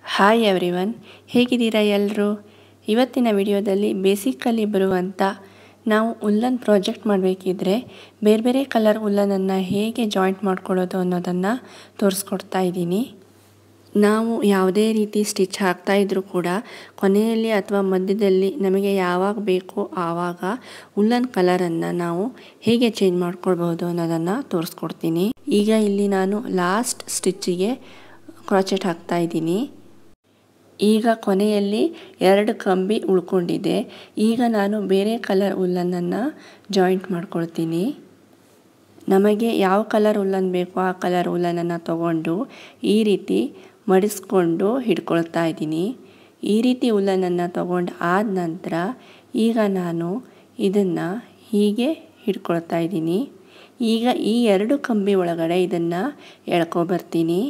hi everyone ಹೇಗಿದ್ದೀರಾ ಎಲ್ಲರೂ ಇವತ್ತಿನ ವಿಡಿಯೋದಲ್ಲಿ ಬೇಸಿಕಲ್ಲಿ ಬರುವಂಥ ನಾವು ಉಲ್ಲನ್ ಪ್ರಾಜೆಕ್ಟ್ ಮಾಡಬೇಕಿದ್ರೆ ಬೇರೆ ಬೇರೆ ಕಲರ್ ಉಲ್ಲನನ್ನು ಹೇಗೆ ಜಾಯಿಂಟ್ ಮಾಡ್ಕೊಳ್ಳೋದು ಅನ್ನೋದನ್ನು ತೋರಿಸ್ಕೊಡ್ತಾ ಇದ್ದೀನಿ ನಾವು ಯಾವುದೇ ರೀತಿ ಸ್ಟಿಚ್ ಹಾಕ್ತಾ ಇದ್ರೂ ಕೂಡ ಕೊನೆಯಲ್ಲಿ ಅಥವಾ ಮಧ್ಯದಲ್ಲಿ ನಮಗೆ ಯಾವಾಗ ಬೇಕೋ ಆವಾಗ ಉಲ್ಲನ್ ಕಲರನ್ನು ನಾವು ಹೇಗೆ ಚೇಂಜ್ ಮಾಡ್ಕೊಳ್ಬಹುದು ಅನ್ನೋದನ್ನು ತೋರಿಸ್ಕೊಡ್ತೀನಿ ಈಗ ಇಲ್ಲಿ ನಾನು ಲಾಸ್ಟ್ ಸ್ಟಿಚ್ಚಿಗೆ ಕ್ರಾಚೆಟ್ ಹಾಕ್ತಾ ಇದ್ದೀನಿ ಈಗ ಕೊನೆಯಲ್ಲಿ ಎರಡು ಕಂಬಿ ಉಳ್ಕೊಂಡಿದೆ ಈಗ ನಾನು ಬೇರೆ ಕಲರ್ ಉಲ್ಲನನ್ನು ಜಾಯಿಂಟ್ ಮಾಡ್ಕೊಳ್ತೀನಿ ನಮಗೆ ಯಾವ ಕಲರ್ ಉಲ್ಲನ್ ಬೇಕೋ ಆ ಕಲರ್ ಉಲ್ಲನನ್ನು ತಗೊಂಡು ಈ ರೀತಿ ಮಡಿಸ್ಕೊಂಡು ಹಿಡ್ಕೊಳ್ತಾ ಇದ್ದೀನಿ ಈ ರೀತಿ ಉಲ್ಲನನ್ನು ತಗೊಂಡು ಆದ ನಂತರ ಈಗ ನಾನು ಇದನ್ನು ಹೀಗೆ ಹಿಡ್ಕೊಳ್ತಾ ಇದ್ದೀನಿ ಈಗ ಈ ಎರಡು ಕಂಬಿ ಒಳಗಡೆ ಇದನ್ನು ಎಳ್ಕೊಬರ್ತೀನಿ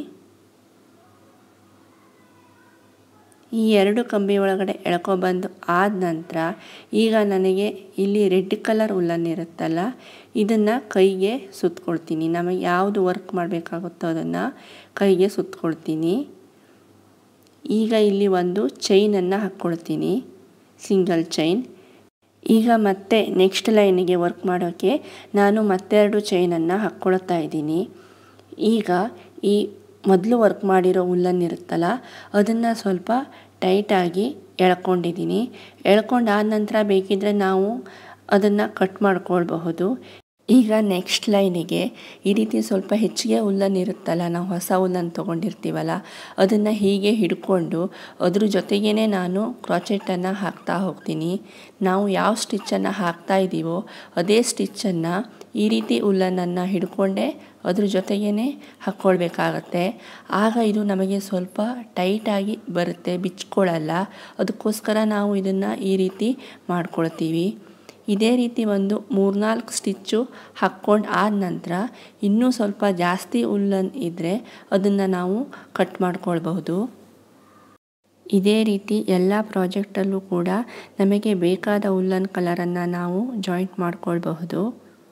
ಈ ಎರಡು ಕಂಬಿ ಒಳಗಡೆ ಎಳ್ಕೊಬಂದು ಆದ ನಂತರ ಈಗ ನನಗೆ ಇಲ್ಲಿ ರೆಡ್ ಕಲರ್ ಉಲ್ಲನ್ ಇರುತ್ತಲ್ಲ ಇದನ್ನು ಕೈಗೆ ಸುತ್ಕೊಳ್ತೀನಿ ನಮಗೆ ಯಾವುದು ವರ್ಕ್ ಮಾಡಬೇಕಾಗುತ್ತೋ ಅದನ್ನು ಕೈಗೆ ಸುತ್ಕೊಳ್ತೀನಿ ಈಗ ಇಲ್ಲಿ ಒಂದು ಚೈನನ್ನು ಹಾಕ್ಕೊಳ್ತೀನಿ ಸಿಂಗಲ್ ಚೈನ್ ಈಗ ಮತ್ತೆ ನೆಕ್ಸ್ಟ್ ಲೈನಿಗೆ ವರ್ಕ್ ಮಾಡೋಕ್ಕೆ ನಾನು ಮತ್ತೆರಡು ಚೈನನ್ನು ಹಾಕ್ಕೊಳ್ತಾ ಇದ್ದೀನಿ ಈಗ ಈ ಮೊದಲು ವರ್ಕ್ ಮಾಡಿರೋ ಉಲ್ಲನ್ ಇರುತ್ತಲ್ಲ ಅದನ್ನು ಸ್ವಲ್ಪ ಟೈಟಾಗಿ ಎಳ್ಕೊಂಡಿದ್ದೀನಿ ಎಳ್ಕೊಂಡಾದ ನಂತರ ಬೇಕಿದ್ದರೆ ನಾವು ಅದನ್ನು ಕಟ್ ಮಾಡ್ಕೊಳ್ಬಹುದು ಈಗ ನೆಕ್ಸ್ಟ್ ಲೈನಿಗೆ ಈ ರೀತಿ ಸ್ವಲ್ಪ ಹೆಚ್ಚಿಗೆ ಉಲ್ಲನ್ ಇರುತ್ತಲ್ಲ ನಾವು ಹೊಸ ಉಲ್ಲನ್ ತೊಗೊಂಡಿರ್ತೀವಲ್ಲ ಅದನ್ನು ಹೀಗೆ ಹಿಡ್ಕೊಂಡು ಅದ್ರ ಜೊತೆಗೇ ನಾನು ಕ್ರಾಚೆಟನ್ನು ಹಾಕ್ತಾ ಹೋಗ್ತೀನಿ ನಾವು ಯಾವ ಸ್ಟಿಚ್ಚನ್ನು ಹಾಕ್ತಾ ಇದ್ದೀವೋ ಅದೇ ಸ್ಟಿಚ್ಚನ್ನು ಈ ರೀತಿ ಉಲ್ಲನನ್ನು ಹಿಡ್ಕೊಂಡೇ ಅದ್ರ ಜೊತೆಗೇ ಹಾಕ್ಕೊಳ್ಬೇಕಾಗತ್ತೆ ಆಗ ಇದು ನಮಗೆ ಸ್ವಲ್ಪ ಟೈಟಾಗಿ ಬರುತ್ತೆ ಬಿಚ್ಕೊಳ್ಳಲ್ಲ ಅದಕ್ಕೋಸ್ಕರ ನಾವು ಇದನ್ನು ಈ ರೀತಿ ಮಾಡ್ಕೊಳ್ತೀವಿ ಇದೇ ರೀತಿ ಒಂದು ಮೂರ್ನಾಲ್ಕು ಸ್ಟಿಚ್ಚು ಹಾಕ್ಕೊಂಡು ಆದ ನಂತರ ಇನ್ನೂ ಸ್ವಲ್ಪ ಜಾಸ್ತಿ ಉಲ್ಲನ್ ಇದ್ದರೆ ಅದನ್ನು ನಾವು ಕಟ್ ಮಾಡ್ಕೊಳ್ಬಹುದು ಇದೇ ರೀತಿ ಎಲ್ಲ ಪ್ರಾಜೆಕ್ಟಲ್ಲೂ ಕೂಡ ನಮಗೆ ಬೇಕಾದ ಉಲ್ಲನ್ ಕಲರನ್ನು ನಾವು ಜಾಯಿಂಟ್ ಮಾಡ್ಕೊಳ್ಬಹುದು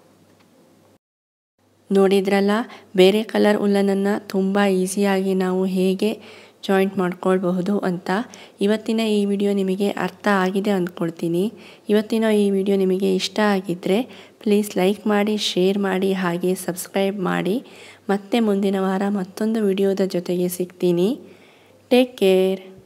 ನೋಡಿದ್ರಲ್ಲ ಬೇರೆ ಕಲರ್ ಉಲ್ಲನನ್ನು ತುಂಬ ಈಸಿಯಾಗಿ ನಾವು ಹೇಗೆ ಜಾಯಿಂಟ್ ಮಾಡ್ಕೊಳ್ಬಹುದು ಅಂತ ಇವತ್ತಿನ ಈ ವಿಡಿಯೋ ನಿಮಗೆ ಅರ್ಥ ಆಗಿದೆ ಅಂದ್ಕೊಳ್ತೀನಿ ಇವತ್ತಿನ ಈ ವಿಡಿಯೋ ನಿಮಗೆ ಇಷ್ಟ ಆಗಿದ್ದರೆ ಪ್ಲೀಸ್ ಲೈಕ್ ಮಾಡಿ ಶೇರ್ ಮಾಡಿ ಹಾಗೆ ಸಬ್ಸ್ಕ್ರೈಬ್ ಮಾಡಿ ಮತ್ತೆ ಮುಂದಿನ ವಾರ ಮತ್ತೊಂದು ವಿಡಿಯೋದ ಜೊತೆಗೆ ಸಿಗ್ತೀನಿ ಟೇಕ್ ಕೇರ್